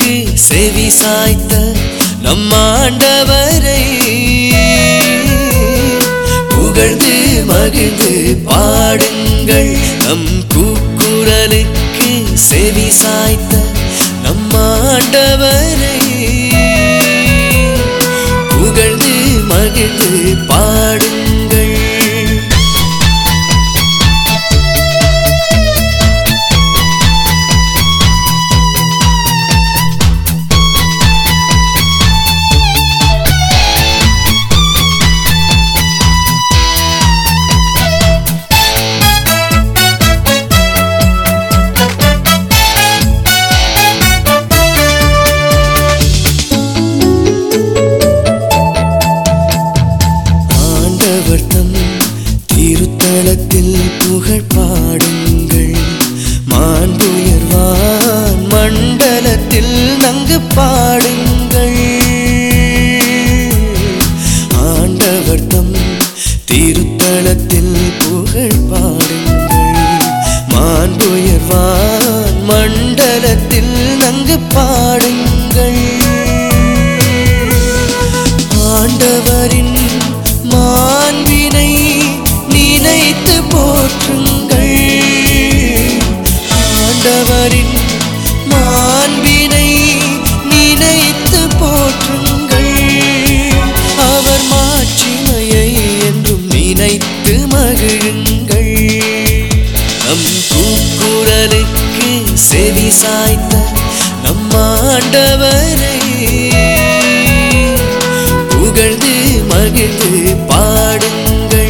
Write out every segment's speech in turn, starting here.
கூக்குரலுக்கு செவி சாய்த்த நம் ஆண்டவரை புகழ்ந்து மகிழ்ந்து பாடுங்கள் நம் கூக்குரலுக்கு செவி சாய்த்த நம் ஆண்டவரை புகழ்ந்து மகிழ்ந்து பாடுங்கள் ஆண்டவர் தம் திருத்தலத்தில் புகழ் பாடுங்கள் மாண்புயர்வான் மண்டலத்தில் நங்கு பாடுங்கள் ஆண்டவர் தம் திருத்தலத்தில் புகழ் பாடுங்கள் மாண்புயர்வான் மண்டலத்தில் நங்கு பாடுங்கள் ஆண்டவரின் மாண்பினை நினைத்து போற்றுங்கள் ஆண்டவரின் மாண்பினை நினைத்து போற்றுங்கள் அவர் மாட்சிமையை என்றும் நினைத்து மகிழுங்கள் நம் கூக்குரலுக்கு செவி சாய்த்த நம் ஆண்டவரை புகழ்ந்து மகிழ்ந்து பாடுங்கள்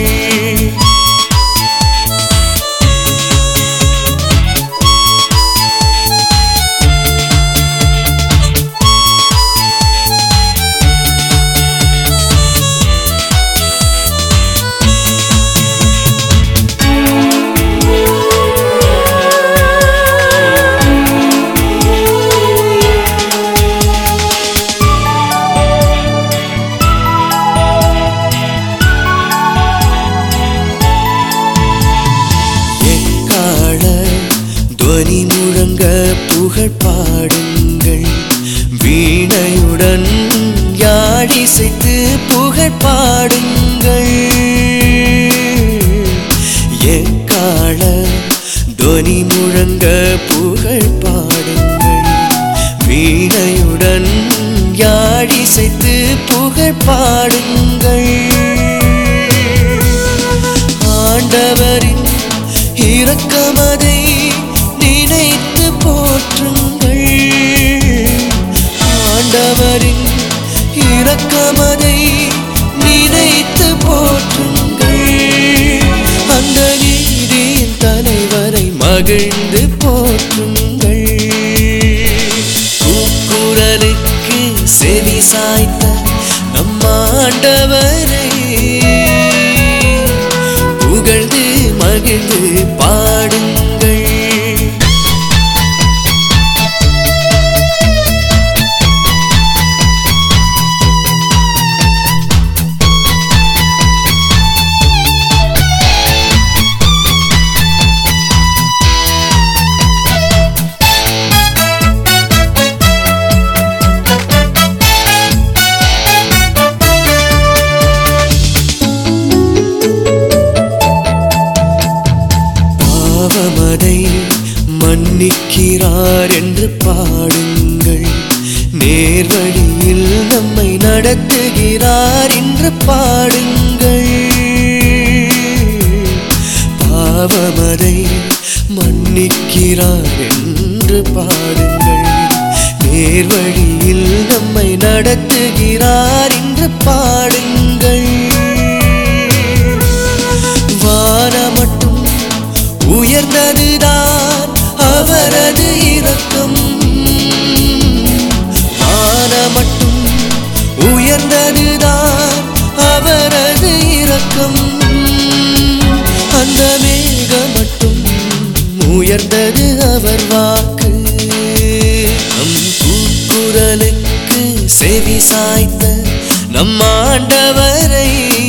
எக்கால துவனி முழங்க புகழ் பாடுங்கள் வீணையுடன் யாழிசைத்து புகழ் பாடுங்கள் எக்கால துவனி முழங்க புகழ் பாடுங்கள் வீணையுடன் யாழிசைத்து புகழ் பாடுங்கள் ஆண்டவரின் இரக்கமதை நினைத்து போற்றுங்கள் ஆண்டவரின் இரக்கமதை நினைத்து போற்றுங்கள் அந்த நீதியின் தலைவரை மகிழ்ந்து போற்றுங்கள் கூக்குரலுக்கு செவி சாய்த்த நம் ஆண்டவரை புகழ்ந்து மகிழ்ந்து பாடுங்கள் பாவமதை மன்னிக்கிறார் என்று பாடுங்கள் நேர்வழியில் நம்மை நடத்துகிறார் என்று பாடுங்கள் பாவமதை மன்னிக்கிறார் என்று பாடுங்கள் நேர்வழியில் நம்மை நடத்துகிறார் என்று பாடுங்கள் வானமட்டும் உயர்ந்ததுதான் அவரது இரக்கம் வானமட்டும் உயர்ந்ததுதான் அவரது இரக்கம் அந்த மேகம் மட்டும் உயர்ந்தது அவர் வாக்கு நம் கூக்குரலுக்கு செவி சாய்த்த நம் ஆண்டவரை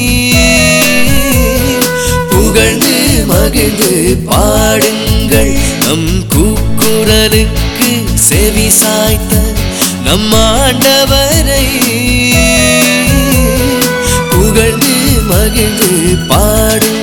புகழ்ந்து மகிழ்ந்து பாடுங்கள் நம் கூக்குரலுக்கு செவி சாய்த்த நம் ஆண்டவரை புகழ்ந்து மகிழ்ந்து பாடுங்கள்